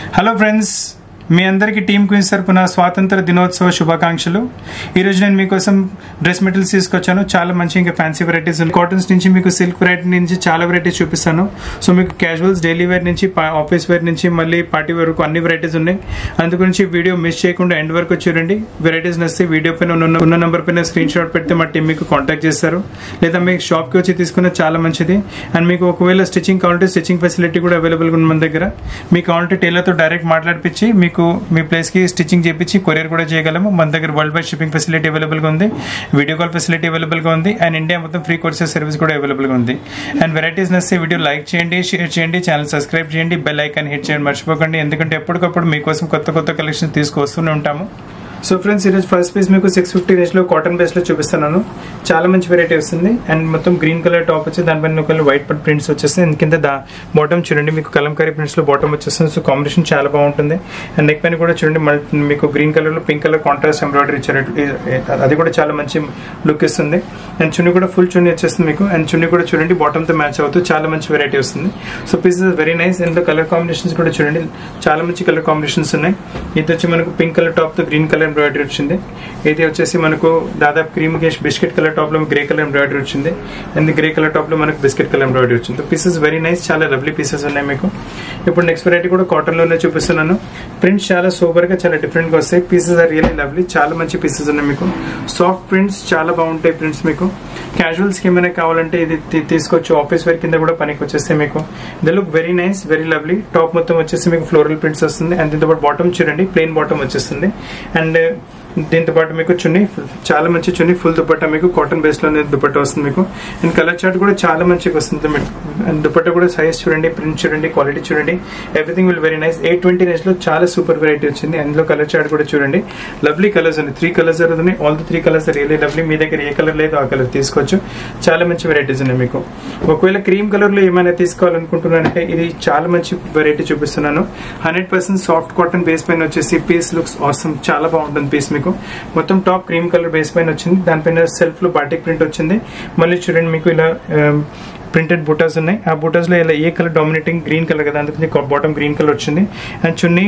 hello friends మీ అందరికీ team queens తరపున స్వాతంత్ర దినోత్సవ శుభాకాంక్షలు ఈరోజు నేను మీకోసం డ్రెస్ మెటీరియల్స్ తీసుకొచ్చాను చాలా మంచి ఇంకా ఫ్యాన్సీ వెరైటీస్ కాటన్స్ నుంచి మీకు సిల్క్ వెరైటీ నుంచి చాలా వెరైటీస్ చూపిస్తాను సో మీకు క్యాజువల్స్ డైలీ వేర్ నుంచి ఆఫీస్ వేర్ నుంచి మళ్ళీ పార్టీ వరకు అన్ని వెరైటీస్ ఉన్నాయి అందుగురించి వీడియో మిస్ చేయకుండా ఎండ్ వరకు చూడండి వెరైటీస్ నచ్చితే వీడియో పైన ఉన్న ఉన్న నెంబర్ పైన స్క్రీన్ షాట్ పెడితే మా టీం మీకు కాంటాక్ట్ చేస్తారు లేదా మీకు షాప్కి వచ్చి తీసుకున్న చాలా మంచిది అండ్ మీకు ఒకవేళ స్టిచ్చింగ్ కావాలంటే స్టిచ్చింగ్ ఫెసిలిటీ కూడా అవైలబుల్గా ఉంది మన దగ్గర మీకు కావాలంటే టైలర్తో డైరెక్ట్ మాట్లాడిపించి మీకు మీ ప్లేస్కి స్టిచ్చింగ్ చేపించి కొరియర్ కూడా చేయగలము మన దగ్గర వరల్డ్ వైడ్ షిప్పింగ్ ఫెసిలిటీ అవైలబుల్గా ఉంది వీడియో కాల్ ఫెసిలిటీ అవైలబుల్గా ఉంది అండ్ ఇండియా మొత్తం ఫ్రీ కోర్సెస్ సర్వీస్ కూడా అవైలబుల్గా ఉంది అండ్ వెరైటీస్ నచ్చితే వీడియో లైక్ చేయండి షేర్ చేయండి ఛానల్ సబ్స్క్రైబ్ చేయండి బెల్ ఐకాన్ హిట్ చేయండి మర్చిపోకండి ఎందుకంటే ఎప్పటికప్పుడు మీకోసం కొత్త కొత్త కలెక్షన్ తీసుకొస్తూనే ఉంటాము సో ఫ్రెండ్స్ ఈరోజు ఫస్ట్ పీస్ మీకు సిక్స్ ఫిఫ్టీ రేంజ్ లో కాటన్ బేస్ లో చూపిస్తున్నాను చాలా మంచి వెరైటీ వస్తుంది అండ్ మొత్తం గ్రీన్ కలర్ టాప్ వచ్చి దానిపైన ఒక వైట్ పట్ ప్రింట్స్ వచ్చేస్తుంది అండ్ కింద దా బాటమ్ చూడండి మీకు కలంకారీ ప్రింట్స్ లో బాటమ్ వచ్చేస్తుంది సో కాంబినేషన్ చాలా బాగుంటుంది అండ్ నెక్ పైన కూడా చూడండి మల్- మీకు గ్రీన్ కలర్ లో పింక్ కలర్ కాంట్రాస్ట్ ఎంబ్రాయిడరీ ఇచ్చారు అది కూడా చాలా మంచి లుక్ ఇస్తుంది అండ్ చున్నీ కూడా ఫుల్ చున్నీ వచ్చేస్తుంది మీకు అండ్ చున్నీ కూడా చూడండి బాటమ్ తో మ్యాచ్ అవుతూ చాలా మంచి వెరైటీ వస్తుంది so piece very nice and colour combinations కూడా చూడండి చాలా మంచి కలర్ కాంబినేషన్స్ ఉన్నాయి ఇది వచ్చి మనకు పింక్ కలర్ టాప్ తో గ్రీన్ కలర్ ఎంబ్రాయిడరీ వచ్చింది ఇది వచ్చేసి మనకు దాదాపు క్రీమ్ గేష్ బిస్కెట్ కలర్ టాప్ లో గ్రే కలర్ ఎంబ్రాయిడరీ వచ్చింది అండ్ గ్రే కలర్ టాప్ లో మనకు బిస్కెట్ కలర్ ఎంబ్రాయిడరీ వచ్చింది పీసెస్ వెరీ నైస్ చాలా లవ్లీ పీసెస్ ఉన్నాయి మీకు ఇప్పుడు నెక్స్ట్ వెరైటీ కూడా కాటన్ లోనే చూపిస్తున్నాను ప్రింట్స్ చాలా సూపర్ గా చాలా డిఫరెంట్ గా వస్తాయి పీసెస్ ఆర్ రియలీ లవ్లీ చాలా మంచి పీసెస్ ఉన్నాయి మీకు సాఫ్ట్ ప్రింట్స్ చాలా బాగుంటాయి ప్రింట్స్ మీకు క్యాజువల్స్ కి ఏమైనా కావాలంటే ఇది తీ- తీసుకోవచ్చు ఆఫీస్ వేర్ కింద కూడా పనికి వచ్చేస్తే మీకు the look very nice very lovely top మొత్తం వచ్చేసి మీకు ఫ్లోరల్ ప్రింట్స్ వస్తుంది అండ్ దీంతో పాటు బాటమ్ చూడండి ప్లెయిన్ బాటమ్ వచ్చేస్తుంది అండ్ దీంతో పాటు మీకు చున్నీ చాలా మంచి చున్నీ ఫుల్ దుపట్టా మీకు కాటన్ బేస్ లోనే దుపట్టా వస్తుంది మీకు అండ్ కలర్ చార్ట్ కూడా చాలా మంచిగా వస్తుంది మీకు అండ్ దుపట్టా కూడా సైజ్ చూడండి ప్రింట్ చూడండి క్వాలిటీ చూడండి everything will very nice eight twenty range లో చాలా సూపర్ వెరైటీ వచ్చింది అందులో కలర్ చార్ట్ కూడా చూడండి లవ్లీ కలర్స్ ఉన్నాయి త్రీ కలర్స్ ఉన్నాయి all the three colours really lovely మీ దగ్గర ఏ కలర్ లేదో ఆ కలర్ తీసుకోవచ్చు చాలా మంచి వెరైటీస్ ఉన్నాయి మీకు ఒకవేళ క్రీమ్ కలర్ లో ఏమైనా తీసుకోవాలనుకుంటున్నారంటే ఇది చాలా మంచి వెరైటీ చూపిస్తున్నాను hundred percent soft cotton base పైన వచ్చేసి పీస్ లుక్స్ ఆసమ్ చాలా బాగుంటుంది పీస్ మీకు మొత్తం టాప్ క్రీమ్ కలర్ బేస్ పైన వచ్చింది దానిపైన సెల్ఫ్ లో బాటిక్ ప్రింట్ వచ్చింది మళ్ళీ చూడండి మీకు ఇలా ప్రింటెడ్ బూటాస్ ఉన్నాయి ఆ బూటాస్ లో ఇలా ఏ కలర్ డామినేటింగ్ గ్రీన్ కలర్ కదా అందుకని బాటమ్ గ్రీన్ కలర్ వచ్చింది అండ్ చున్నీ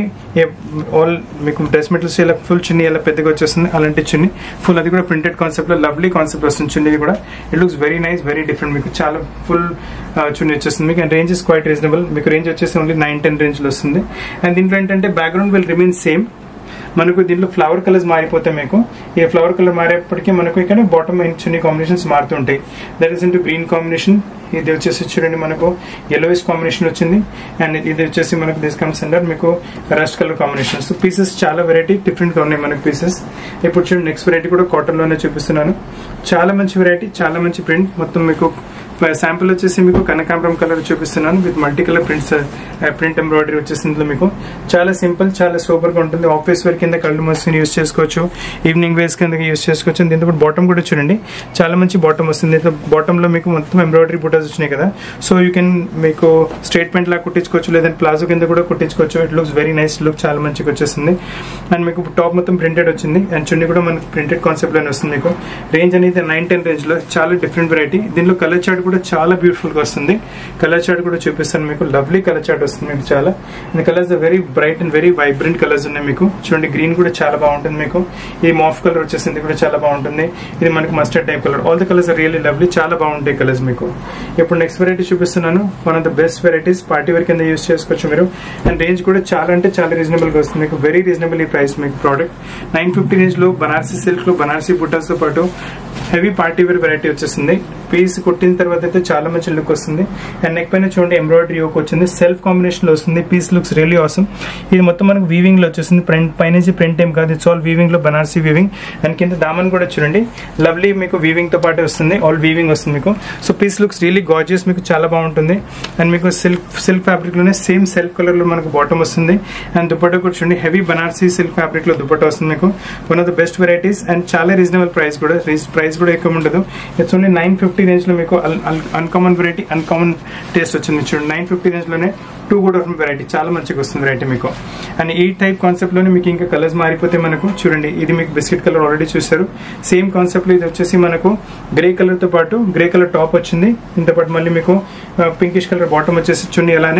ఆల్ మీకు డ్రెస్ మెటీరియల్స్ ఇలా ఫుల్ చున్నీ ఇలా పెద్దగా వచ్చేస్తుంది అలాంటి చున్నీ ఫుల్ అది కూడా ప్రింటెడ్ కాన్సెప్ట్ లో లవ్లీ కాన్సెప్ట్ వస్తుంది చున్నీ కూడా it looks very nice very different మీకు చాలా ఫుల్ చున్నీ వచ్చేస్తుంది మీకు and range is quite reasonable మీకు రేంజ్ వచ్చేసి ఓన్లీ నైన్ టెన్ రేంజ్ లో వస్తుంది అండ్ దీంట్లో ఏంటంటే బ్యాక్గ్రౌండ్ విల్ రిమైన్ సేమ్ మనకు దీంట్లో ఫ్లవర్ కలర్స్ మారిపోతాయి మీకు ఈ ఫ్లవర్ కలర్ మారేపటికి మనకు ఇక్కడ బాటమ్ అండ్ చున్నీ కాంబినేషన్స్ మారుతుంటాయి that is into green combination ఇది వచ్చేసి చూడండి మనకు ఎల్లోయిష్ కాంబినేషన్ వచ్చింది అండ్ ఇది వచ్చేసి మనకు దిస్ కమ్స్ అండర్ మీకు rust colour combination so pieces చాలా వెరైటీ డిఫరెంట్ గా ఉన్నాయి మనకు పీసెస్ ఇప్పుడు చూడండి నెక్స్ట్ వెరైటీ కూడా కాటన్ లోనే చూపిస్తున్నాను చాలా మంచి వెరైటీ చాలా మంచి ప్రింట్ మొత్తం మీకు శాంపుల్ వచ్చేసి మీకు కనకాంబరం కలర్ చూపిస్తున్నాను with multi colour prints print embroidery వచ్చేసి ఇందులో మీకు చాలా సింపుల్ చాలా సూపర్ గా ఉంటుంది ఆఫీస్ వేర్ కింద కళ్ళు మస్ని యూస్ చేసుకోవచ్చు ఈవినింగ్ వేర్స్ కింద యూస్ చేసుకోవచ్చు దీంతో పాటు బాటమ్ కూడా చూడండి చాలా మంచి బాటమ్ వస్తుంది దీంతో బాటమ్ లో మీకు మొత్తం ఎంబ్రాయిడరీ బుటాస్ వచ్చినాయి కదా సో యూ కెన్ మీకు స్ట్రేట్ పెయింట్ లా కుట్టించుకోవచ్చు లేదంటే ప్లాజో కింద కూడా కుట్టించుకోవచ్చు it looks very nice look చాలా మంచిగా వచ్చేస్తుంది అండ్ మీకు టాప్ మొత్తం ప్రింటెడ్ వచ్చింది అండ్ చున్నీ కూడా మనకి ప్రింటెడ్ కాన్సెప్ట్ లోనే వస్తుంది మీకు రేంజ్ అనేది నైన్ టెన్ రేంజ్ లో చాలా డిఫరెంట్ వెరైటీ దీనిలో కలర్ చార్ట్ కూడా చాలా బ్యూటిఫుల్ గా వస్తుంది కలర్ చార్ట్ కూడా చూపిస్తాను మీకు లవ్లీ కలర్ చార్ట్ వస్తుంది మీకు చాలా ఈ colours very bright and very vibrant colours ఉన్నాయి మీకు చూడండి గ్రీన్ కూడా చాలా బాగుంటుంది మీకు ఈ మాఫ్ కలర్ వచ్చేసింది కూడా చాలా బాగుంటుంది ఇది మనకి mustard type colour all the colours really lovely చాలా బాగుంటాయి కలర్స్ మీకు ఇప్పుడు నెక్స్ట్ వెరైటీ చూపిస్తున్నాను one of the best varieties party wear కింద యూస్ చేసుకోవచ్చు మీరు అండ్ రేంజ్ కూడా చాలా అంటే చాలా రీజనబుల్ గా వస్తుంది మీకు వెరీ రీజనబుల్ ఈ ప్రైస్ మీకు ప్రోడక్ట్ నైన్ ఫిఫ్టీ రేంజ్ లో బనారసీ సిల్క్ లో బనారసీ బుటాస్ తో పాటు హెవీ పార్టీ వేర్ వెరైటీ వచ్చేస్తుంది పీస్ కుట్టిన తర్వాత అయితే చాలా మంచి లుక్ వస్తుంది అండ్ నెక్ పైన చూడండి ఎంబ్రాయిడరీ యోక్ వచ్చింది సెల్ఫ్ కాంబినేషన్ లో వస్తుంది పీస్ లుక్స్ రియలీ అవసరం ఇది మొత్తం మనకు వీవింగ్ లో వచ్చేస్తుంది ప్రింట్ పైనుంచి ప్రింట్ ఏం కాదు ఇట్స్ ఆల్ వీవింగ్ లో బనారసీ వీవింగ్ అండ్ కింద దామన్ కూడా చూడండి లవ్లీ మీకు వీవింగ్ తో పాటు వస్తుంది ఆల్ వీవింగ్ వస్తుంది మీకు so piece looks really gorgeous మీకు చాలా బాగుంటుంది అండ్ మీకు సిల్క్ సిల్క్ ఫ్యాబ్రిక్ లోనే సేమ్ సెల్ఫ్ కలర్ లో మనకు బాటమ్ వస్తుంది అండ్ దుపట్టా కూడా చూడండి హెవీ బనారసీ సిల్క్ ఫ్యాబ్రిక్ లో దుపట్టా వస్తుంది మీకు one of the best varieties and చాలా రీజనబుల్ ప్రైస్ కూడా ప్రైస్ కూడా ఎక్కువ ఉండదు it's only nine fifty range లో మీకు అన్కామన్ వెరైటీ అన్కామన్ టేస్ట్ వచ్చింది చూడండి నైన్ ఫిఫ్టీ రేంజ్ లోనే టూ కూడా వెరైటీ చాలా మంచిగా వస్తుంది వెరైటీ మీకు అండ్ ఈ టైప్ కాన్సెప్ట్ లోనే మీకు ఇంకా కలర్స్ మారిపోతే మనకు చూడండి ఇది మీకు బిస్కెట్ కలర్ ఆల్రెడీ చూసారు సేమ్ కాన్సెప్ట్ లో ఇది వచ్చేసి మనకు గ్రే కలర్ తో పాటు గ్రే కలర్ టాప్ వచ్చింది దీంతో పాటు మళ్ళీ మీకు పింకిష్ కలర్ బాటమ్ వచ్చేసి చున్నీ అలానే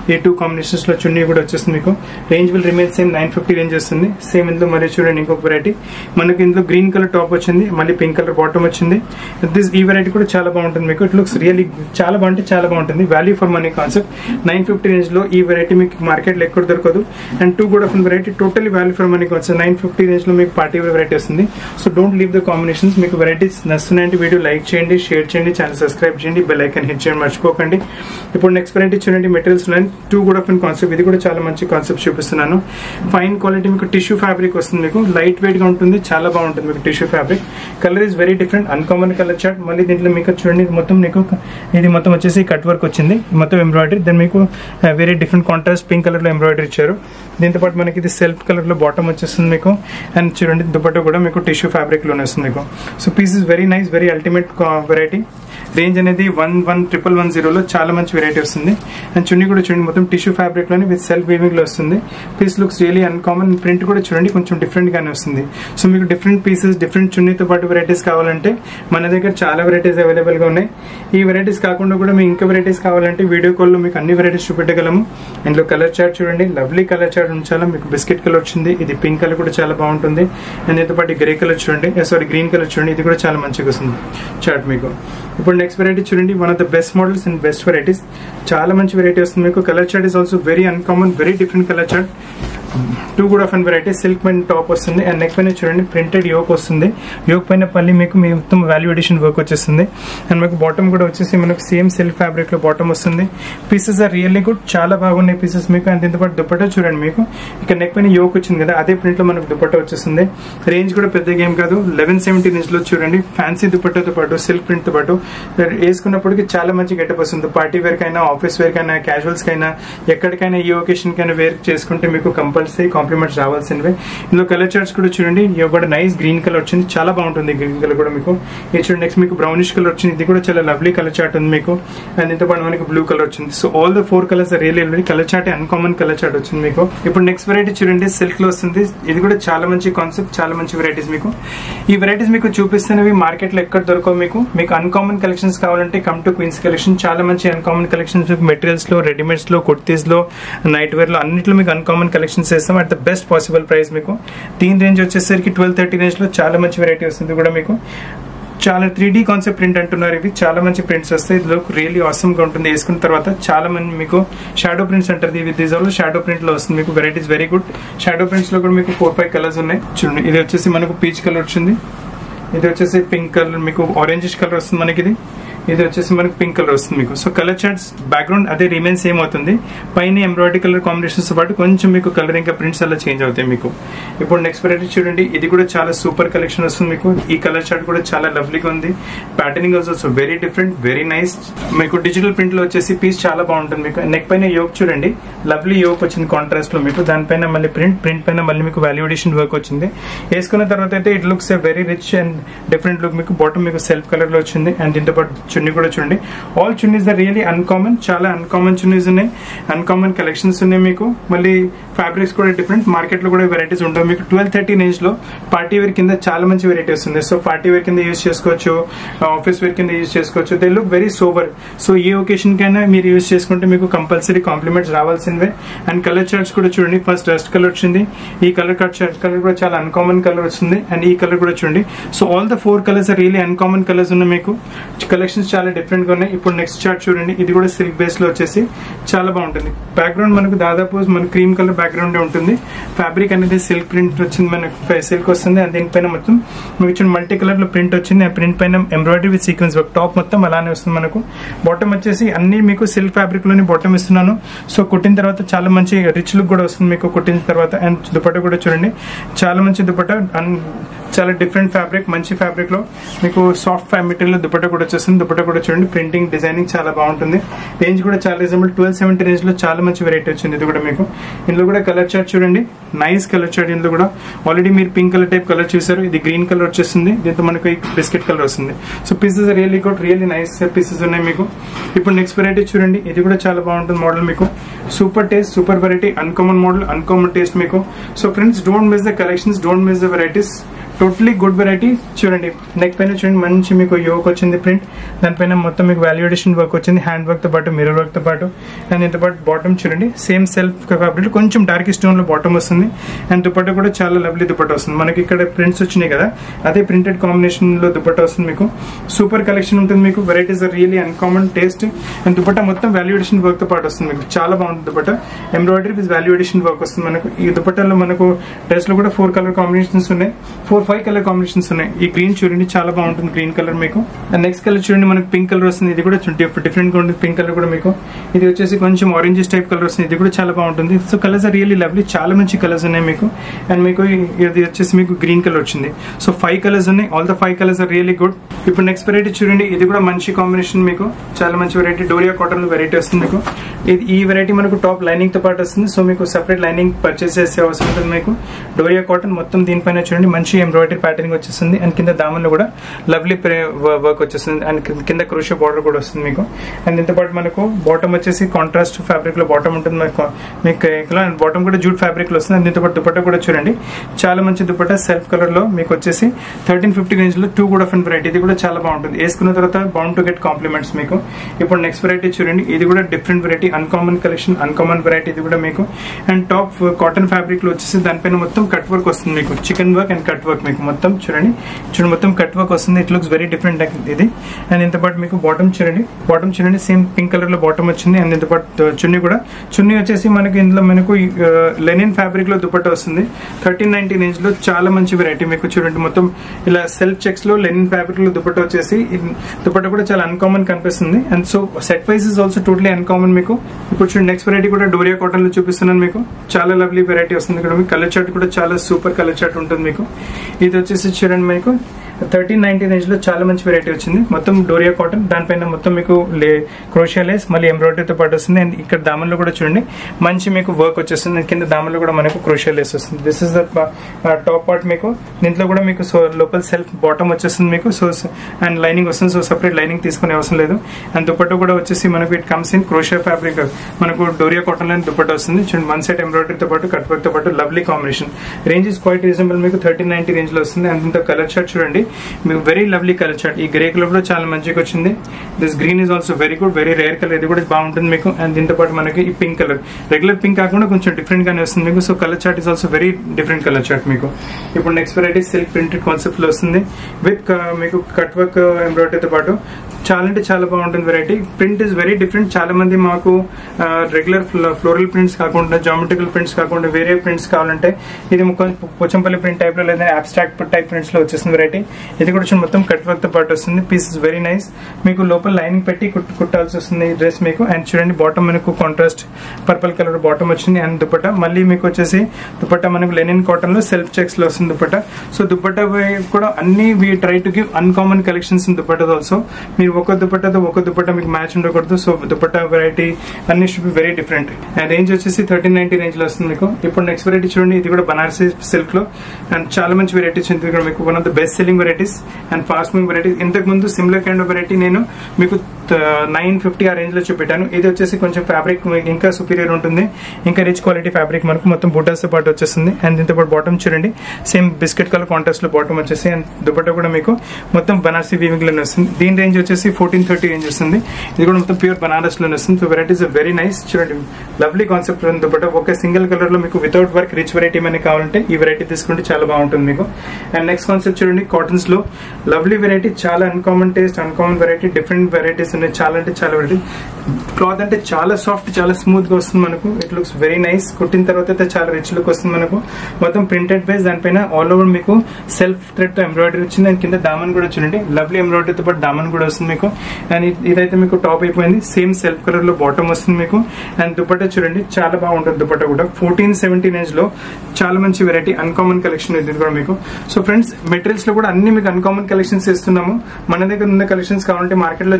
ఈ టూ కాంబినేషన్స్ లో చున్నీ కూడా వచ్చేస్తుంది మీకు range will remain same nine fifty range వస్తుంది సేమ్ ఇందులో మరి చూడండి ఇంకొక వెరైటీ మనకి ఇందులో గ్రీన్ కలర్ టాప్ వచ్చింది మళ్ళీ పింక్ కలర్ బాటమ్ వచ్చింది దిస్ ఈ వెరైటీ కూడా చాలా బాగుంటుంది మీకు ఇట్ లుక్స్ రియల్లీ చాలా బాగుంటే చాలా బాగుంటుంది value for money concept nine fifty range లో ఈ వెరైటీ మీకు మార్కెట్ లో ఎక్కడ దొరకదు అండ్ టూ కూడా of variety totally value for money concept nine fifty range లో మీకు పార్టీ వేర్ వెరైటీ వస్తుంది so don't leave the combinations మీకు వెరైటీస్ నస్తున్నాయంటే వీడియో లైక్ చేయండి షేర్ చేయండి ఛానల్ సబ్స్క్రైబ్ చేయండి బెల్ ఐకన్ హిట్ చేయండి మర్చిపోకండి ఇప్పుడు నెక్స్ట్ వెరైటీ చూడండి మెటీరియల్స్ ఉన్నాయి టూ కూడా ఆఫ్ కాన్సెప్ట్ ఇది కూడా చాలా మంచి కాన్సెప్ట్ చూపిస్తున్నాను ఫైన్ క్వాలిటీ మీకు టిష్యూ ఫ్యాబ్రిక్ వస్తుంది మీకు లైట్ వెయిట్ గా ఉంటుంది చాలా బాగుంటుంది మీకు tissue fabric colour is very different uncommon colour chart మళ్ళీ దీంట్లో మీకు చూడండి ఇది మొత్తం మీకు ఇది మొత్తం వచ్చేసి కట్ వర్క్ వచ్చింది మొత్తం ఎంబ్రాయిడరీ దెన్ మీకు very different contrast pink colour లో ఎంబ్రాయిడరీ ఇచ్చారు దీంతో పాటు మనకి ఇది సెల్ఫ్ కలర్ లో బాటమ్ వచ్చేస్తుంది మీకు అండ్ చూడండి దుపట్టా కూడా మీకు టిష్యూ ఫ్యాబ్రిక్ లోనే వస్తుంది మీకు so piece is very nice very ultimate variety range అనేది వన్ వన్ ట్రిపుల్ వన్ జీరోలో చాలా మంచి వెరైటీ వస్తుంది అండ్ చున్నీ కూడా చూడండి మొత్తం టిష్యూ ఫ్యాబ్రిక్ లోని విత్ సెల్ఫ్ వీవింగ్ లో వస్తుంది piece looks really uncommon print కూడా చూడండి కొంచెం డిఫరెంట్ గానే వస్తుంది సో మీకు డిఫరెంట్ పీసెస్ డిఫరెంట్ చున్నీతో పాటు వెరైటీస్ కావాలంటే మన దగ్గర చాలా వెరైటీస్ అవైలబుల్ గా ఉన్నాయి ఈ వెరైటీస్ కాకుండా కూడా మీకు ఇంకా వెరైటీస్ కావాలంటే వీడియో కాల్ లో మీకు అన్ని వెరైటీస్ చూపెట్టగలము ఇందులో కలర్ చార్ట్ చూడండి లవ్లీ కలర్ చార్ట్ ఉంచాలా మీకు బిస్కెట్ కలర్ వచ్చింది ఇది పింక్ కలర్ కూడా చాలా బాగుంటుంది అండ్ దీంతో పాటు గ్రే కలర్ చూడండి సారీ గ్రీన్ కలర్ చూడండి ఇది కూడా చాలా మంచిగా వస్తుంది చార్ట్ మీకు ఇప్పుడు నెక్స్ట్ వెరైటీ చూడండి one of the best models and best varieties చాలా మంచి వెరైటీ వస్తుంది మీకు colour chart is also very uncommon very different colour chart two కూడా ఆఫ్ అండ్ వెరైటీ సిల్క్ పైన టాప్ వస్తుంది అండ్ నెక్ పైన చూడండి ప్రింటెడ్ యోక్ వస్తుంది యోక్ పైన పల్లి మీకు మీ మొత్తం వాల్యూ ఎడిషన్ వర్క్ వచ్చేస్తుంది అండ్ మీకు బాటమ్ కూడా వచ్చేసి మనకు సేమ్ సిల్క్ ఫ్యాబ్రిక్ లో బాటమ్ వస్తుంది పీసెస్ ఆర్ రియల్లీ గుడ్ చాలా బాగున్నాయి పీసెస్ మీకు అండ్ దీంతో పాటు దుపట్టా చూడండి మీకు ఇక్కడ నెక్ పైన యోక్ వచ్చింది కదా అదే ప్రింట్ లో మనకు దుపట్టా వచ్చేస్తుంది రేంజ్ కూడా పెద్ద గేమ్ కాదు లెవెన్ సెవెంటీన్ ఇంచ్ లో చూడండి ఫ్యాన్సీ దుపట్టాతో పాటు సిల్క్ ప్రింట్ తో పాటు వేసుకున్నప్పటికీ చాలా మంచి గెటప్ వస్తుంది పార్టీ వేర్ కైనా ఆఫీస్ వేర్ కైనా క్యాజువల్స్ కైనా ఎక్కడికైనా ఈ ఒకేషన్ కైనా వేర్ చేసుకుంటే మీకు కంపల్సరీ కాంప్లిమెంట్స్ రావాల్సినవే ఇందులో కలర్ చార్ట్స్ కూడా చూడండి ఇవి కూడా నైస్ గ్రీన్ కలర్ వచ్చింది చాలా బాగుంటుంది గ్రీన్ కలర్ కూడా మీకు ఇది చూడండి నెక్స్ట్ మీకు బ్రౌనిష్ కలర్ వచ్చింది ఇది కూడా చాలా లవ్లీ కలర్ చార్ట్ ఉంది మీకు అండ్ దీంతో పాటు మనకి బ్లూ కలర్ వచ్చింది so all the four colours real colour chart uncommon colour chart వచ్చింది మీకు ఇప్పుడు నెక్స్ట్ వెరైటీ చూడండి సిల్క్ లో వస్తుంది ఇది కూడా చాలా మంచి కాన్సెప్ట్ చాలా మంచి వెరైటీస్ మీకు ఈ వెరైటీస్ మీకు చూపిస్తున్నవి మార్కెట్ లో ఎక్కడ దొరకవు మీకు మీకు అన్కామన్ కలెక్షన్స్ కావాలంటే కమ్ టు క్వీన్స్ కలెక్షన్ చాలా మంచి అన్కామన్ కలెక్షన్స్ మీకు మెటీరియల్స్ లో రెడీమేడ్స్ లో కుర్తీస్ లో నైట్ వేర్ లో అన్నిట్లో మీకు అన్కామన్ కలెక్షన్స్ చేస్తాం at the best possible price మీకు దీని రేంజ్ వచ్చేసరికి ట్వెల్వ్ థర్టీ రేంజ్ లో చాలా మంచి వెరైటీ వస్తుంది కూడా మీకు చాలా త్రీ డీ కాన్సెప్ట్ ప్రింట్ అంటున్నారు ఇవి చాలా మంచి ప్రింట్స్ వస్తాయి ఇది రియల్లీ ఆసమ్ గా ఉంటుంది వేసుకున్న తర్వాత చాలా మంది మీకు షాడో ప్రింట్స్ అంటారు ఇవి దీస్ ఆల్ షాడో ప్రింట్ లో వస్తుంది మీకు varieties very good shadow prints లో కూడా మీకు ఫోర్ ఫైవ్ కలర్స్ ఉన్నాయి చూడండి ఇది వచ్చేసి మనకు పీచ్ కలర్ వచ్చింది ఇది వచ్చేసి పింక్ కలర్ మీకు ఆరెంజిష్ కలర్ వస్తుంది మనకి ఇది ఇది వచ్చేసి మనకి పింక్ కలర్ వస్తుంది మీకు సో కలర్ చార్ట్స్ బ్యాక్గ్రౌండ్ అదే రిమైన్ సేమ్ అవుతుంది పైన ఎంబ్రాయిడరీ కలర్ కాంబినేషన్స్ పాటు కొంచెం మీకు కలర్ ఇంకా ప్రింట్స్ అలా చేంజ్ అవుతాయి మీకు ఇప్పుడు నెక్స్ట్ వెరైటీ చూడండి ఇది కూడా చాలా సూపర్ కలెక్షన్ వస్తుంది మీకు ఈ కలర్ చార్ట్ కూడా చాలా లవ్లీగా ఉంది patterning also very different very nice మీకు డిజిటల్ ప్రింట్ లో వచ్చేసి పీస్ చాలా బాగుంటుంది మీకు నెక్ పైన యోక్ చూడండి లవ్లీ యోక్ వచ్చింది కాంట్రాస్ట్ లో మీకు దానిపైన మళ్ళీ ప్రింట్ ప్రింట్ పైన మళ్ళీ మీకు వాల్యుడేషన్ వర్క్ వచ్చింది వేసుకున్న తర్వాత అయితే it looks a very rich and different look మీకు బాటమ్ మీకు సెల్ఫ్ కలర్ లో వచ్చింది అండ్ దీంతో పాటు చున్నీ కూడా చూడండి all chunnis the really uncommon చాలా అన్కామన్ చున్నీస్ ఉన్నాయి అన్కామన్ కలెక్షన్స్ ఉన్నాయి మీకు మళ్ళీ ఫ్యాబ్రిక్స్ కూడా డిఫరెంట్ మార్కెట్ లో కూడా వెరైటీస్ ఉండవు మీకు ట్వెల్వ్ థర్టీ రేంజ్ లో పార్టీ వేర్ కింద చాలా మంచి వెరైటీస్ ఉంది సో పార్టీ వేర్ కింద యూజ్ చేసుకోవచ్చు ఆఫీస్ వేర్ కింద యూజ్ చేసుకోవచ్చు they look very sober so a occasion కైనా మీరు యూజ్ చేసుకుంటే మీకు కంపల్సరీ కాంప్లిమెంట్స్ రావాల్సినవే అండ్ కలర్ చార్ట్స్ కూడా చూడండి ఫస్ట్ డస్ట్ కలర్ వచ్చింది ఈ కలర్ కట్ చార్ట్ కలర్ కూడా చాలా అన్కామన్ కలర్ వస్తుంది అండ్ ఈ కలర్ కూడా చూడండి so all the four colours really uncommon colours ఉన్నాయి మీకు కలెక్షన్స్ చాలా డిఫరెంట్ గా ఉన్నాయి ఇప్పుడు నెక్స్ట్ చార్ట్ చూడండి ఇది కూడా సిల్క్ బేస్ లో వచ్చేసి చాలా బాగుంటుంది బ్యాక్గ్రౌండ్ మనకు దాదాపు మన క్రీమ్ కలర్ బ్యాక్గ్రౌండ్ ఉంటుంది ఫ్యాబ్రిక్ అనేది సిల్క్ ప్రింట్ వచ్చింది మనకు సిల్క్ వస్తుంది అండ్ దీనిపైన మొత్తం మీకు ఇచ్చిన మల్టీ కలర్ లో ప్రింట్ వచ్చింది ఆ ప్రింట్ పైన embroidery with sequence work top మొత్తం అలానే వస్తుంది మనకు బాటమ్ వచ్చేసి అన్ని మీకు సిల్క్ ఫ్యాబ్రిక్ లోని బాటమ్ ఇస్తున్నాను సో కుట్టిన తర్వాత చాలా మంచి రిచ్ లుక్ కూడా వస్తుంది మీకు కుట్టిన తర్వాత అండ్ దుపట్టా కూడా చూడండి చాలా మంచి దుపట్టా అండ్ చాలా డిఫరెంట్ ఫ్యాబ్రిక్ మంచి ఫ్యాబ్రిక్ లో మీకు సాఫ్ట్ మెటీరియల్ దుపట్టా కూడా వచ్చేస్తుంది దుపట్టా కూడా చూడండి ప్రింటింగ్ డిజైనింగ్ చాలా బాగుంటుంది రేంజ్ కూడా చాలా రీజనబుల్ ట్వెల్వ్ సెవెంటీ రేంజ్ లో చాలా మంచి వెరైటీ వచ్చింది ఇది కూడా మీకు ఇందులో కూడా కలర్ చార్ట్ చూడండి నైస్ కలర్ చార్ట్ ఇందులో కూడా ఆల్రెడీ మీరు పింక్ కలర్ టైప్ కలర్ చూసారు ఇది గ్రీన్ కలర్ వచ్చేస్తుంది దీంతో మనకు బిస్కెట్ కలర్ వస్తుంది so pieces really good really nice pieces ఉన్నాయి మీకు ఇప్పుడు నెక్స్ట్ వెరైటీ చూడండి ఇది కూడా చాలా బాగుంటుంది మోడల్ మీకు super taste super variety uncommon model uncommon taste మీకు so friends don't miss the collections don't miss the varieties totally good variety చూడండి నెక్ పైన చూడండి మంచి మీకు యోక్ వచ్చింది ప్రింట్ దానిపైన మొత్తం మీకు వాల్యుయేషన్ వర్క్ వచ్చింది హ్యాండ్ వర్క్ తో పాటు మిర్రర్ వర్క్ తో పాటు అండ్ దీంతో పాటు బాటమ్ చూడండి సేమ్ సెల్ఫ్ కాబట్టి కొంచెం డార్క్ స్టోన్ లో బాటమ్ వస్తుంది అండ్ దుపట్టా కూడా చాలా లవ్లీ దుపట్టా వస్తుంది మనకి ఇక్కడ ప్రింట్స్ వచ్చినాయి కదా అదే ప్రింటెడ్ కాంబినేషన్ లో దుపట్టా వస్తుంది మీకు సూపర్ కలెక్షన్ ఉంటుంది మీకు varieties are really uncommon taste and dupatta మొత్తం వాల్యుయేషన్ వర్క్ తో పాటు వస్తుంది మీకు చాలా బాగుంటుంది dupatta embroidery with valuation work వస్తుంది మనకు ఈ దుపట్టాలో మనకు డ్రెస్ లో కూడా ఫోర్ కలర్ కాంబినేషన్స్ ఉన్నాయి ఫోర్ ఫైవ్ కలర్ కాంబినేషన్స్ ఉన్నాయి ఈ గ్రీన్ చూడండి చాలా బాగుంటుంది గ్రీన్ కలర్ మీకు అండ్ నెక్స్ట్ కలర్ చూడండి మనకు పింక్ కలర్ వస్తుంది ఇది కూడా డిఫరెంట్ గా ఉంటుంది పింక్ కలర్ కూడా మీకు ఇది వచ్చేసి కొంచెం ఆరెంజెస్ టైప్ కలర్ వస్తుంది ఇది కూడా చాలా బాగుంటుంది so colours are really lovely చాలా మంచి కలర్స్ ఉన్నాయి మీకు అండ్ మీకు ఈ- ఇది వచ్చేసి మీకు గ్రీన్ కలర్ వచ్చింది సో ఫైవ్ కలర్స్ ఉన్నాయి all the five colours are really good ఇప్పుడు నెక్స్ట్ వెరైటీ చూడండి ఇది కూడా మంచి కాంబినేషన్ మీకు చాలా మంచి వెరైటీ డోరియా కాటన్ వెరైటీ వస్తుంది మీకు ఇది ఈ వెరైటీ మనకు టాప్ లైనింగ్ తో పాటు వస్తుంది సో మీకు సెపరేట్ లైనింగ్ పర్చేస్ చేసే అవసరం ఉంటుంది మీకు డోరియా కాటన్ మొత్తం దీనిపైన చూడండి మంచి ఎంబ్రాయిడరీ ప్యాటర్న్ వచ్చేస్తుంది అండ్ కింద దామన్లో కూడా లవ్లీ వర్క్ వచ్చేస్తుంది అండ్ కింద క్రూషియా బార్డర్ కూడా వస్తుంది మీకు అండ్ దీంతో పాటు మనకు బాటమ్ వచ్చేసి కాంట్రాస్ట్ ఫ్యాబ్రిక్ లో బాటమ్ ఉంటుంది మీకు మీకు అండ్ బాటమ్ కూడా జూట్ ఫ్యాబ్రిక్ లో వస్తుంది అండ్ దీంతో పాటు దుపట్టా కూడా చూడండి చాలా మంచి దుపట్టా సెల్ఫ్ కలర్ లో మీకు వచ్చేసి థర్టీన్ ఫిఫ్టీ రేంజ్ లో టూ కూడా డిఫరెంట్ వెరైటీ ఇది కూడా చాలా బాగుంటుంది వేసుకున్న తర్వాత బౌండ్ టు గెట్ కాంప్లిమెంట్స్ మీకు ఇప్పుడు నెక్స్ట్ వెరైటీ చూడండి ఇది కూడా different variety uncommon collection uncommon variety ఇది కూడా మీకు అండ్ టాప్ కాటన్ ఫ్యాబ్రిక్ లో వచ్చేసి దానిపైన మొత్తం కట్ వర్క్ వస్తుంది మీకు chikan work and cut work మీకు మొత్తం చూడండి చూడండి మొత్తం కట్ వర్క్ వస్తుంది ఇట్ లుక్స్ వెరీ డిఫరెంట్ ఇది అండ్ ఇంత పాటు మీకు బాటమ్ చూడండి బాటమ్ చూడండి సేమ్ పింక్ కలర్ లో బాటమ్ వచ్చింది అండ్ ఇంత పాటు చున్నీ కూడా చున్నీ వచ్చేసి మనకి ఇందులో మనకు లెనిన్ ఫ్యాబ్రిక్ లో దుపట్టా వస్తుంది థర్టీన్ నైన్టీన్ ఇంచ్ లో చాలా మంచి వెరైటీ మీకు చూడండి మొత్తం ఇలా సెల్ఫ్ చెక్స్ లో లెనిన్ ఫ్యాబ్రిక్ లో దుపట్టా వచ్చేసి ఈ దుపట్టా కూడా చాలా అన్కామన్ కనిపిస్తుంది and so set wise is also totally uncommon మీకు ఇప్పుడు చూడండి నెక్స్ట్ వెరైటీ కూడా డోరియా కాటన్ లో చూపిస్తున్నాను మీకు చాలా లవ్లీ వెరైటీ వస్తుంది ఇక్కడ మీకు కలర్ చార్ట్ కూడా చాలా సూపర్ కలర్ చార్ట్ ఉంటుంది మీకు ఇది వచ్చేసి చూడండి మీకు థర్టీన్ నైన్టీన్ ఏజ్ లో చాలా మంచి వెరైటీ వచ్చింది మొత్తం డోరియా కాటన్ దానిపైన మొత్తం మీకు లే క్రోషియా లేస్ మళ్ళీ ఎంబ్రాయిడరీతో పాటు వస్తుంది అండ్ ఇక్కడ దామన్లో కూడా చూడండి మంచి మీకు వర్క్ వచ్చేస్తుంది కింద దామన్లో కూడా మనకు క్రోషియా లేస్ వస్తుంది this is the top part మీకు దీంట్లో కూడా మీకు సో లోపల సెల్ఫ్ బాటమ్ వచ్చేస్తుంది మీకు సో అండ్ లైనింగ్ వస్తుంది సో సపరేట్ లైనింగ్ తీసుకునే అవసరం లేదు అండ్ దుపట్టా కూడా వచ్చేసి మనకు it comes in crochet fabric మనకు డోరియా కాటన్ లో దుపట్టా వస్తుంది చూడండి వన్ సెట్ ఎంబ్రాయిడరీతో పాటు కట్ వర్క్ తో పాటు lovely combination range is quite reasonable మీకు థర్టీన్ నైన్టీ రేంజ్ లో వస్తుంది అండ్ దీంతో కలర్ షర్ట్ చూడండి మీకు వెరీ లవ్లీ కలర్ చార్ట్ ఈ గ్రే కలర్ లో చాలా మంచిగా వచ్చింది this green is also very good very rare colour ఇది కూడా బాగుంటుంది మీకు అండ్ దీంతో పాటు మనకి ఈ పింక్ కలర్ రెగ్యులర్ పింక్ కాకుండా కొంచెం డిఫరెంట్ గానే వస్తుంది మీకు so colour chart is also very different colour chart మీకు ఇప్పుడు next variety silk printed concept లో వస్తుంది విత్ మీకు కట్ వర్క్ ఎంబ్రాయిడరీతో పాటు చాలా అంటే చాలా బాగుంటుంది variety print is very different చాలా మంది మాకు రెగ్యులర్ ఫ్లోరల్ ప్రింట్స్ కాకుండా జామెట్రికల్ ప్రింట్స్ కాకుండా వేరే ప్రింట్స్ కావాలంటే ఇది కొంచెం పోచంపల్లి ప్రింట్ టైప్ లో లేదా అబ్స్ట్రాక్ట్ టైప్ ప్రింట్స్ లో వచ్చేసింది వెరైటీ ఇది కూడా చూడండి మొత్తం కట్ వర్క్ తో పాటు వస్తుంది పీస్ ఇస్ వెరీ నైస్ మీకు లోపల లైనింగ్ పెట్టి కుట్- కుట్టాల్సి వస్తుంది ఈ డ్రెస్ మీకు అండ్ చూడండి బాటమ్ మనకు కాంట్రాస్ట్ పర్పుల్ కలర్ బాటమ్ వచ్చింది అండ్ దుపట్టా మళ్ళీ మీకు వచ్చేసి దుపట్టా మనకు లెనిన్ కాటన్ లో సెల్ఫ్ చెక్స్ లో వస్తుంది దుపట్టా సో దుపట్టా కూడా అన్ని we try to give uncommon collections in dupatta also మీరు ఒక దుపట్టాతో ఒక దుపట్టా మీకు మ్యాచ్ ఉండకూడదు సో దుపట్టా వెరైటీ అన్ని should be very different and range వచ్చేసి థర్టీన్ నైన్టీ రేంజ్ లో వస్తుంది మీకు ఇప్పుడు నెక్స్ట్ వెరైటీ చూడండి ఇది కూడా బనారసీ సిల్క్ లో అండ్ చాలా మంచి వెరైటీస్ ఉంది ఇక్కడ మీకు one of the best selling varieties and fast moving varieties ఇంతకు ముందు సిమిలర్ కైండ్ ఆఫ్ వెరైటీ నేను మీకు నైన్ ఫిఫ్టీ ఆ రేంజ్ లో చూపెట్టాను ఇది వచ్చేసి కొంచెం ఫ్యాబ్రిక్ ఇంకా సుపీరియర్ ఉంటుంది ఇంకా రిచ్ క్వాలిటీ ఫ్యాబ్రిక్ మనకు మొత్తం బుటాస్ తో పాటు వచ్చేస్తుంది అండ్ దీంతో పాటు బాటమ్ చూడండి సేమ్ బిస్కెట్ కలర్ కాంట్రాస్ట్ లో బాటమ్ వచ్చేసి అండ్ దుపట్టా కూడా మీకు మొత్తం బనారసీ వీవింగ్ లోనే వస్తుంది దీని రేంజ్ వచ్చేసి ఫోర్టీన్ థర్టీ రేంజ్ వస్తుంది ఇది కూడా మొత్తం ప్యూర్ బనారస్ లోనే వస్తుంది సో వెరైటీస్ వెరీ నైస్ చూడండి లవ్లీ కాన్సెప్ట్ ఉంది దుపట్టా ఒక సింగిల్ కలర్ లో మీకు వితౌట్ వర్క్ రిచ్ వెరైటీ ఏమైనా కావాలంటే ఈ వెరైటీ తీసుకుంటే చాలా బాగుంటుంది మీకు అండ్ నెక్స్ట్ కాన్సెప్ట్ చూడండి కాటన్స్ లో లవ్లీ వెరైటీ చాలా uncommon taste uncommon variety different varieties ఉన్నాయి చాలా అంటే చాలా వెరైటీ క్లాత్ అంటే చాలా సాఫ్ట్ చాలా స్మూత్ గా వస్తుంది మనకు ఇట్ లుక్స్ వెరీ నైస్ కుట్టిన తర్వాత అయితే చాలా రిచ్ లుక్ వస్తుంది మనకు మొత్తం ప్రింటెడ్ బేస్ దానిపైన ఆల్ ఓవర్ మీకు సెల్ఫ్ థ్రెడ్ తో ఎంబ్రాయిడరీ వచ్చింది అండ్ కింద దామన్ కూడా చూడండి లవ్లీ ఎంబ్రాయిడరీతో పాటు దామన్ కూడా వస్తుంది మీకు అండ్ ఇది- ఇదైతే మీకు టాప్ అయిపోయింది సేమ్ సెల్ఫ్ కలర్ లో బాటమ్ వస్తుంది మీకు అండ్ దుపట్టా చూడండి చాలా బాగుంటుంది దుపట్టా కూడా ఫోర్టీన్ సెవెంటీన్ ఏజ్ లో చాలా మంచి వెరైటీ అన్కామన్ కలెక్షన్ ఇది కూడా మీకు సో ఫ్రెండ్స్ మెటీరియల్స్ లో కూడా అన్ని మీకు అన్కామన్ కలెక్షన్స్ ఇస్తున్నాము మన దగ్గర ఉన్న కలెక్షన్స్ కావాలంటే మార్కెట్ లో చెక్ చేసుకోండి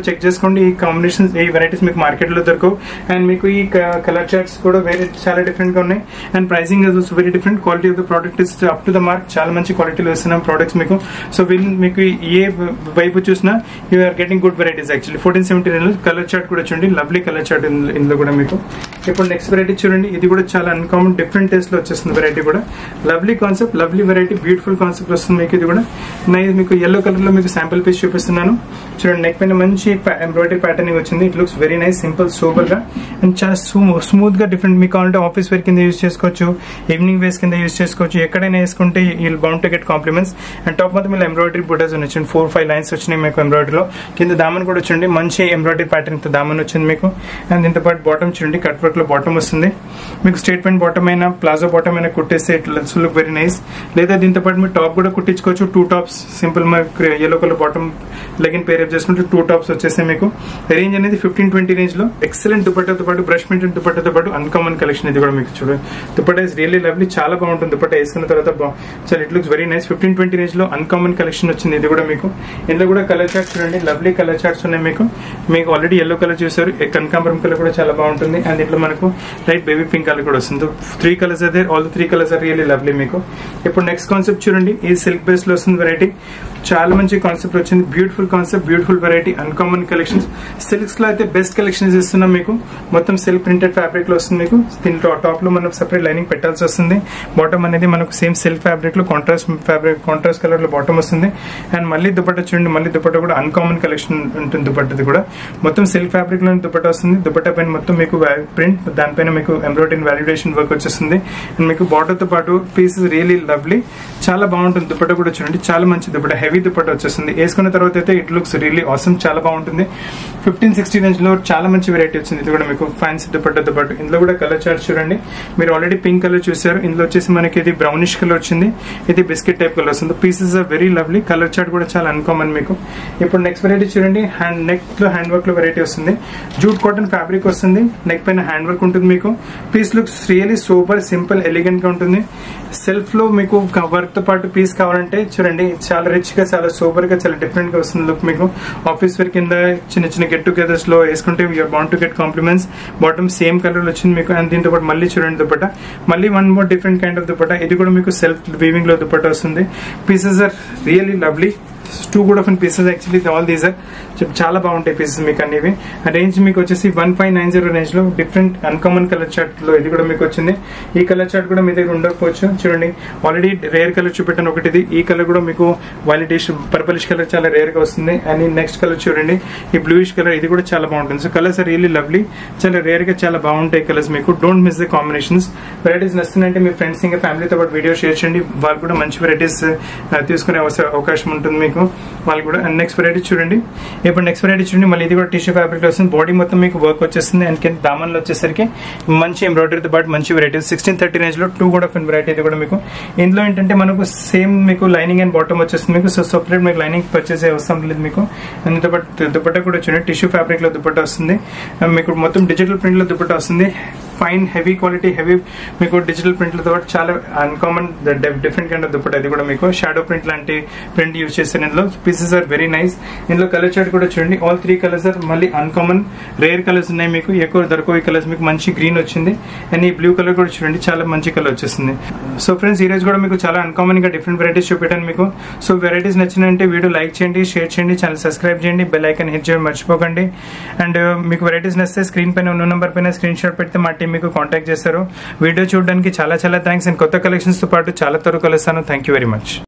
తీసుకోండి ఈ కాంబినేషన్స్ ఈ వెరైటీస్ మీకు మార్కెట్ లో దొరకవు అండ్ మీకు ఈ కలర్ చార్ట్స్ కూడా వేరే చాలా డిఫరెంట్ గా ఉన్నాయి and pricing is also very different quality of the product is up to the mark చాలా మంచి క్వాలిటీలో ఇస్తున్నాం ప్రోడక్ట్స్ మీకు సో వీళ్ళు మీకు ఏ వైపు చూసినా you are getting good varieties actually fourteen seventy nine colour chart కూడా చూడండి లవ్లీ కలర్ చార్ట్ ఇందులో కూడా మీకు ఇప్పుడు నెక్స్ట్ వెరైటీ చూడండి ఇది కూడా చాలా అన్కామన్ డిఫరెంట్ టేస్ట్ లో వచ్చేస్తుంది వెరైటీ కూడా lovely concept lovely variety beautiful concept వస్తుంది మీకు ఇది కూడా నైస్ మీకు ఎల్లో కలర్ లో మీకు శాంపుల్ పీస్ చూపిస్తున్నాను చూడండి నెక్ పైన మంచి ఎంబ్రాయిడరీ ప్యాటర్నింగ్ వచ్చింది it looks very nice simple super గా అండ్ చాలా స్మూత్ గా డిఫరెంట్ మీకు కావాలంటే ఆఫీస్ వేర్ కింద యూస్ చేసుకోవచ్చు ఈవినింగ్ వేస్ కింద యూస్ చేసుకోవచ్చు ఎక్కడైనా వేసుకుంటే ఈ bound to get compliments and top మొత్తం ఇలా ఎంబ్రాయిడరీ బుటర్స్ వచ్చింది ఫోర్ ఫైవ్ లైన్స్ వచ్చినాయి మీకు ఎంబ్రాయిడరీలో కింద దామన్ కూడా వచ్చింది మంచి ఎంబ్రాయిడరీ ప్యాటర్న్ తో దామన్ వచ్చింది మీకు అండ్ దీంతో పాటు బాటమ్ చూడండి కట్ వర్క్ లో బాటమ్ వస్తుంది మీకు స్టేట్ పెయింట్ బాటమ్ అయినా ప్లాజో బాటమ్ అయినా కుట్టేస్తే ఇట్ లుక్ వెరీ నైస్ లేదా దీంతో పాటు మీరు టాప్ కూడా కుట్టించుకోవచ్చు two tops simple yellow colour bottom legging pair up చేసుకుంటే టూ టాప్స్ వచ్చేసాయి మీకు రేంజ్ అనేది ఫిఫ్టీన్ ట్వంటీ రేంజ్ లో ఎక్సలెంట్ దుపట్టాతో పాటు బ్రష్ ప్రింటెడ్ దుపట్టాతో పాటు అన్కామన్ కలెక్షన్ ఇది కూడా మీకు చూడండి దుపట్టా ఇస్ రియల్లీ లవ్లీ చాలా బాగుంటుంది దుపట్టా వేసుకున్న తర్వాత చాలా it looks very nice fifteen twenty range లో అన్కామన్ కలెక్షన్ వచ్చింది ఇది కూడా మీకు ఇందులో కూడా కలర్ చార్ట్స్ చూడండి లవ్లీ కలర్ చార్ట్స్ ఉన్నాయి మీకు మీకు ఆల్రెడీ ఎల్లో కలర్ చూసారు కనకాంబరం కలర్ కూడా చాలా బాగుంటుంది అండ్ దీంట్లో మనకు లైట్ బేబీ పింక్ కలర్ కూడా వస్తుంది త్రీ కలర్స్ అయితే all three colours are really lovely మీకు ఇప్పుడు నెక్స్ట్ కాన్సెప్ట్ చూడండి ఈ సిల్క్ బేస్ లో వస్తుంది వెరైటీ చాలా మంచి కాన్సెప్ట్ వచ్చింది beautiful concept beautiful variety uncommon collections silks లో అయితే బెస్ట్ కలెక్షన్స్ ఇస్తున్నాం మీకు మొత్తం సిల్క్ ప్రింటెడ్ ఫ్యాబ్రిక్ లో వస్తుంది మీకు దీంట్లో టాప్ లో మనం సెపరేట్ లైనింగ్ పెట్టాల్సి వస్తుంది బాటమ్ అనేది మనకు సేమ్ సిల్క్ ఫ్యాబ్రిక్ లో కాంట్రాస్ట్ ఫ్యాబ్రిక్ కాంట్రాస్ట్ కలర్ లో బాటమ్ వస్తుంది అండ్ మళ్ళీ దుపట్ట చూడండి మళ్ళీ దుపట్ట కూడా అన్కామన్ కలెక్షన్ ఉంటుంది దుపట్టది కూడా మొత్తం సిల్క్ ఫ్యాబ్రిక్ లో దుపట్ట వస్తుంది దుపట్ట పైన మొత్తం మీకు ప్రింట్ దానిపైన మీకు ఎంబ్రాయిడరీ వాల్యుడేషన్ వర్క్ వచ్చేస్తుంది అండ్ మీకు బార్డర్ తో పాటు పీసెస్ రియలీ లవ్లీ చాలా బాగుంటుంది దుపట్ట కూడా చూడండి చాలా మంచి దుపట్ట హెవీ దుపట్ట వచ్చేస్తుంది వేసుకున్న తర్వాత అయితే ఇట్ లుక్స్ రియలీ ఆసమ్ చాలా బాగుంటుంది ఫిఫ్టీన్ సిక్స్టీ రేంజ్ లో చాలా మంచి వెరైటీ వచ్చింది ఇది కూడా మీకు ఫ్యాన్సీ దుపట్టతో పాటు ఇందులో కూడా కలర్ చార్ట్ చూడండి మీరు ఆల్రెడీ పింక్ కలర్ చూసారు ఇందులో వచ్చేసి మనకి ఇది బ్రౌనిష్ కలర్ వచ్చింది ఇది బిస్కెట్ టైప్ కలర్ వస్తుంది pieces are very lovely colour chart కూడా చాలా అన్కామన్ మీకు ఇప్పుడు నెక్స్ట్ వెరైటీ చూడండి హ్యాండ్ నెక్ లో హ్యాండ్ వర్క్ లో వెరైటీ వస్తుంది జూట్ కాటన్ ఫ్యాబ్రిక్ వస్తుంది నెక్ పైన హ్యాండ్ వర్క్ ఉంటుంది మీకు piece looks really super simple elegant గా ఉంటుంది సెల్ఫ్ లో మీకు వర్క్ తో పాటు పీస్ కావాలంటే చూడండి చాలా రిచ్ గా చాలా సూపర్ గా చాలా డిఫరెంట్ గా వస్తుంది లుక్ మీకు ఆఫీస్ వేర్ కింద చిన్న చిన్న గెట్ టుగెదర్స్ లో వేసుకుంటే you're bound to get compliments bottom same colour వచ్చింది మీకు అండ్ దీంతో పాటు మళ్ళీ చూడండి దుపట్ట మళ్ళీ one more different kind of dupatta ఇది కూడా మీకు సెల్ఫ్ వీవింగ్ లో దుపట్ట వస్తుంది pieces are really lovely two కూడా of pieces actually all these are చాలా బాగుంటాయి పీసెస్ మీకు అనేవి రేంజ్ మీకు వచ్చేసి one five nine zero range లో డిఫరెంట్ అన్కామన్ కలర్ చార్ట్ లో ఇది కూడా మీకు వచ్చింది ఈ కలర్ చార్ట్ కూడా మీ దగ్గర ఉండకపోవచ్చు చూడండి ఆల్రెడీ రేర్ కలర్ చూపెట్టాను ఒకటి ఇది ఈ కలర్ కూడా మీకు వాలిడేష్ పర్పలిష్ కలర్ చాలా రేర్ గా వస్తుంది అండ్ నెక్స్ట్ కలర్ చూడండి ఈ బ్లూయిష్ కలర్ ఇది కూడా చాలా బాగుంటుంది so colours are really lovely చాలా రేర్ గా చాలా బాగుంటాయి కలర్స్ మీకు don't miss the combinations varieties నచ్చుతుందంటే మీ ఫ్రెండ్స్ ఇంకా ఫ్యామిలీతో పాటు వీడియో షేర్ చేయండి వాళ్ళు కూడా మంచి వెరైటీస్ తీసుకునే అవసరం అవకాశం ఉంటుంది మీకు వాళ్ళు కూడా అండ్ నెక్స్ట్ వెరైటీ చూడండి ఇప్పుడు నెక్స్ట్ వెరైటీ చూడండి మళ్ళీ ఇది కూడా టిష్యూ ఫ్యాబ్రిక్ వస్తుంది బాడీ మొత్తం మీకు వర్క్ వచ్చేస్తుంది అండ్ కింద దామన్లో వచ్చేసరికి మంచి ఎంబ్రాయిడరీతో పాటు మంచి వెరైటీస్ సిక్స్టీన్ థర్టీ రేంజ్ లో టూ కూడా వెరైటీ ఇది కూడా మీకు ఇందులో ఏంటంటే మనకు సేమ్ మీకు లైనింగ్ అండ్ బాటమ్ వచ్చేస్తుంది మీకు సో సపరేట్ మీకు లైనింగ్ పర్చేస్ అవసరం లేదు మీకు అండ్ పాటు దుపట్టా కూడా చూడండి టిష్యూ ఫ్యాబ్రిక్ లో దుపట్టా వస్తుంది మీకు మొత్తం డిజిటల్ ప్రింట్ లో దుపట్టా వస్తుంది ఫైన్ హెవీ క్వాలిటీ హెవీ మీకు డిజిటల్ ప్రింట్లతో పాటు చాలా uncommon different kind of dupatta ఇది కూడా మీకు షాడో ప్రింట్ లాంటి ప్రింట్ యూజ్ చేస్తాను ఇందులో పీసెస్ ఆర్ వెరీ నైస్ ఇందులో కలర్ చార్ట్ కూడా చూడండి ఆల్ త్రీ కలర్స్ ఆర్ మళ్ళీ అన్కామన్ రేర్ కలర్స్ ఉన్నాయి మీకు ఎక్కువ దొరకవు ఈ కలర్స్ మీకు మంచి గ్రీన్ వచ్చింది అండ్ ఈ బ్లూ కలర్ కూడా చూడండి చాలా మంచి కలర్ వచ్చేసింది సో ఫ్రెండ్స్ ఈ రోజు కూడా మీకు చాలా అన్కామన్ గా డిఫరెంట్ వెరైటీస్ చూపెట్టాను మీకు సో వెరైటీస్ నచ్చినంటే వీడియో లైక్ చేయండి షేర్ చేయండి ఛానల్ సబ్స్క్రైబ్ చేయండి బెల్ ఐకన్ హిట్ చేయడం మర్చిపోకండి అండ్ మీకు వెరైటీస్ నచ్చితే స్క్రీన్ పైన ఉన్న నెంబర్ పైన స్క్రీన్ షాట్ పెడితే మా టీం మీకు కాంటాక్ట్ చేస్తారు వీడియో చూడడానికి చాలా చాలా థ్యాంక్స్ అండ్ కొత్త కలెక్షన్స్ తో పాటు చాలా త్వరగా కలుస్తాను థ్యాంక్ యూ వెరీ మచ్